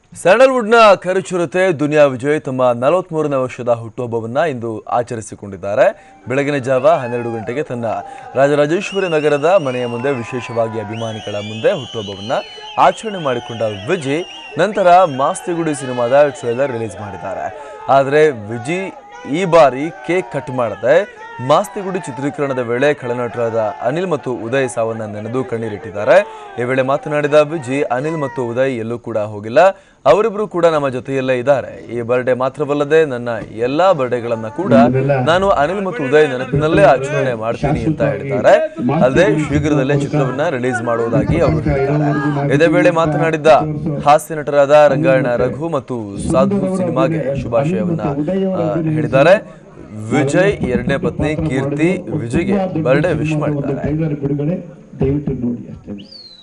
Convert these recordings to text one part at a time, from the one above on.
ಸ್ಯಾಂಡಲ್ವುಡ್ನ ಖರ್ಚುರತೆ ದುನಿಯಾ ವಿಜಯ್ ತಮ್ಮ ನಲವತ್ಮೂರನೇ ವರ್ಷದ ಹುಟ್ಟುಹಬ್ಬವನ್ನ ಇಂದು ಆಚರಿಸಿಕೊಂಡಿದ್ದಾರೆ ಬೆಳಗಿನ ಜಾವ ಹನ್ನೆರಡು ಗಂಟೆಗೆ ತನ್ನ ರಾಜರಾಜೇಶ್ವರಿ ನಗರದ ಮನೆಯ ಮುಂದೆ ವಿಶೇಷವಾಗಿ ಅಭಿಮಾನಿಗಳ ಮುಂದೆ ಹುಟ್ಟುಹಬ್ಬವನ್ನ ಆಚರಣೆ ಮಾಡಿಕೊಂಡ ವಿಜಯ್ ನಂತರ ಮಾಸ್ತಿಗುಡಿ ಸಿನಿಮಾದ ಟ್ರೇಲರ್ ರಿಲೀಸ್ ಮಾಡಿದ್ದಾರೆ ಆದರೆ ವಿಜಯ್ ಈ ಬಾರಿ ಕೇಕ್ ಕಟ್ ಮಾಡದೆ ಮಾಸ್ತಿಗುಡಿ ಚಿತ್ರೀಕರಣದ ವೇಳೆ ಖಳನಟರಾದ ಅನಿಲ್ ಮತ್ತು ಉದಯ್ ಸಾವನ್ನ ನೆನೆದು ಕಣ್ಣೀರಿಟ್ಟಿದ್ದಾರೆ ಈ ವೇಳೆ ಮಾತನಾಡಿದ ವಿಜಯ್ ಅನಿಲ್ ಮತ್ತು ಉದಯ್ ಎಲ್ಲೂ ಕೂಡ ಹೋಗಿಲ್ಲ ಅವರಿಬ್ರು ಕೂಡ ನಮ್ಮ ಜೊತೆಯಲ್ಲೇ ಇದ್ದಾರೆ ಈ ಬರ್ಡೇ ಮಾತ್ರವಲ್ಲದೆ ನನ್ನ ಎಲ್ಲಾ ಬರ್ಡೇಗಳನ್ನ ಕೂಡ ನಾನು ಅನಿಲ್ ಮತ್ತು ಉದಯ್ ನೆನಪಿನಲ್ಲೇ ಆಚರಣೆ ಮಾಡ್ತೀನಿ ಅಂತ ಹೇಳಿದ್ದಾರೆ ಅಲ್ಲದೆ ಶೀಘ್ರದಲ್ಲೇ ಚಿತ್ರವನ್ನ ರಿಲೀಸ್ ಮಾಡುವುದಾಗಿ ಅವರು ಹೇಳಿದ್ದಾರೆ ಇದೇ ವೇಳೆ ಮಾತನಾಡಿದ್ದ ಹಾಸ್ಯ ನಟರಾದ ರಂಗಾಯಣ ರಘು ಮತ್ತು ಸಾಧು ಸಿನಿಮಾಗೆ ಶುಭಾಶಯವನ್ನ ಆ, ಹೇಳಿದ್ದಾರೆ ವಿಜಯ್ ಎರಡನೇ ಪತ್ನಿ ಕೀರ್ತಿ ವಿಜಯ್ಗೆ ಬರ್ಡೇ ವಿಶ್ ಮಾಡಿದ್ದಾರೆ ಟ್ರೈಲರ್ ಬಿಡುಗಡೆ ದಯವಿಟ್ಟು ನೋಡಿ ಅಷ್ಟೇ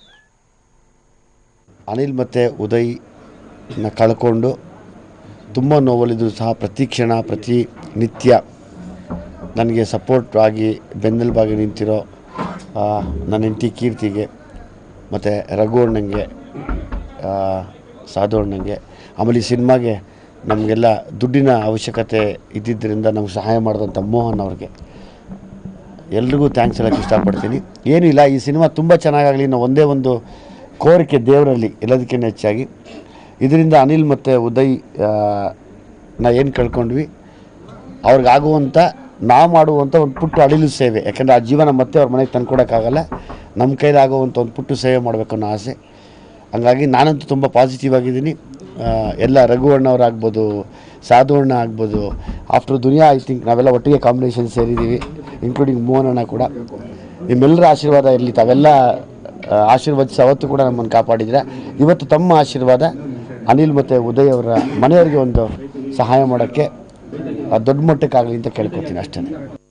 ಅನಿಲ್ ಮತ್ತು ಉದಯ್ನ ಕಳ್ಕೊಂಡು ತುಂಬ ನೋವಲ್ಲಿದ್ದು ಸಹ ಪ್ರತಿ ಕ್ಷಣ ಪ್ರತಿ ನಿತ್ಯ ನನಗೆ ಸಪೋರ್ಟ್ ಆಗಿ ಬೆನ್ನೆಲುಬಾಗಿ ನಿಂತಿರೋ ಆ, ನನ್ನ ಹೆಂಡತಿ ಕೀರ್ತಿಗೆ ಮತ್ತು ರಘು ಅಣ್ಣಂಗೆ ಆ, ಸಾಧು ಅಣ್ಣಂಗೆ ಆಮೇಲೆ ಈ ಸಿನಿಮಾಗೆ ನಮಗೆಲ್ಲ ದುಡ್ಡಿನ ಅವಶ್ಯಕತೆ ಇದ್ದಿದ್ದರಿಂದ ನಮ್ಗೆ ಸಹಾಯ ಮಾಡಿದಂಥ ಮೋಹನ್ ಅವ್ರಿಗೆ ಎಲ್ರಿಗೂ ಥ್ಯಾಂಕ್ಸ್ ಹೇಳೋಕ್ಕೆ ಇಷ್ಟಪಡ್ತೀನಿ ಏನಿಲ್ಲ ಈ ಸಿನಿಮಾ ತುಂಬ ಚೆನ್ನಾಗಾಗಲಿ ನಾವು ಒಂದೇ ಒಂದು ಕೋರಿಕೆ ದೇವರಲ್ಲಿ ಎಲ್ಲದಕ್ಕಿಂತ ಹೆಚ್ಚಾಗಿ ಇದರಿಂದ ಅನಿಲ್ ಮತ್ತು ಉದಯ್ ಆ, ನಾ ಏನು ಕಳ್ಕೊಂಡ್ವಿ ಅವ್ರಿಗಾಗುವಂಥ ನಾವು ಮಾಡುವಂಥ ಒಂದು ಪುಟ್ಟು ಅಡಿಲು ಸೇವೆ ಯಾಕಂದರೆ ಆ ಜೀವನ ಮತ್ತೆ ಅವ್ರ ಮನೆಗೆ ತಂದ್ಕೊಡೋಕ್ಕಾಗಲ್ಲ ನಮ್ಮ ಕೈಲಾಗುವಂಥ ಒಂದು ಪುಟ್ಟು ಸೇವೆ ಮಾಡಬೇಕು ಅನ್ನೋ ಆಸೆ ಹಂಗಾಗಿ ನಾನಂತೂ ತುಂಬ ಪಾಸಿಟಿವ್ ಆಗಿದ್ದೀನಿ ಆ, ಎಲ್ಲ ರಘು ಅಣ್ಣವ್ರಾಗ್ಬೋದು ಸಾಧು ಅಣ್ಣ ಆಗ್ಬೋದು ಆಫ್ಟರ್ ದುನಿಯಾ ಐ ಥಿಂಕ್ ನಾವೆಲ್ಲ ಒಟ್ಟಿಗೆ ಕಾಂಬಿನೇಷನ್ ಸೇರಿದ್ದೀವಿ ಇನ್ಕ್ಲೂಡಿಂಗ್ ಮೋಹನ್ ಅಣ್ಣ ಕೂಡ ನಿಮ್ಮೆಲ್ಲರ ಆಶೀರ್ವಾದ ಇರಲಿ ತಾವೆಲ್ಲ ಆ, ಆಶೀರ್ವದಿಸಿ ಅವತ್ತು ಕೂಡ ನಮ್ಮನ್ನು ಕಾಪಾಡಿದ್ರೆ ಇವತ್ತು ತಮ್ಮ ಆಶೀರ್ವಾದ ಅನಿಲ್ ಮತ್ತು ಉದಯ್ ಅವರ ಮನೆಯವರಿಗೆ ಒಂದು ಸಹಾಯ ಮಾಡೋಕ್ಕೆ ಆ, ದೊಡ್ಡ ಮಟ್ಟಕ್ಕಾಗಲಿ ಅಂತ ಕೇಳ್ಕೊತೀನಿ ಅಷ್ಟೇ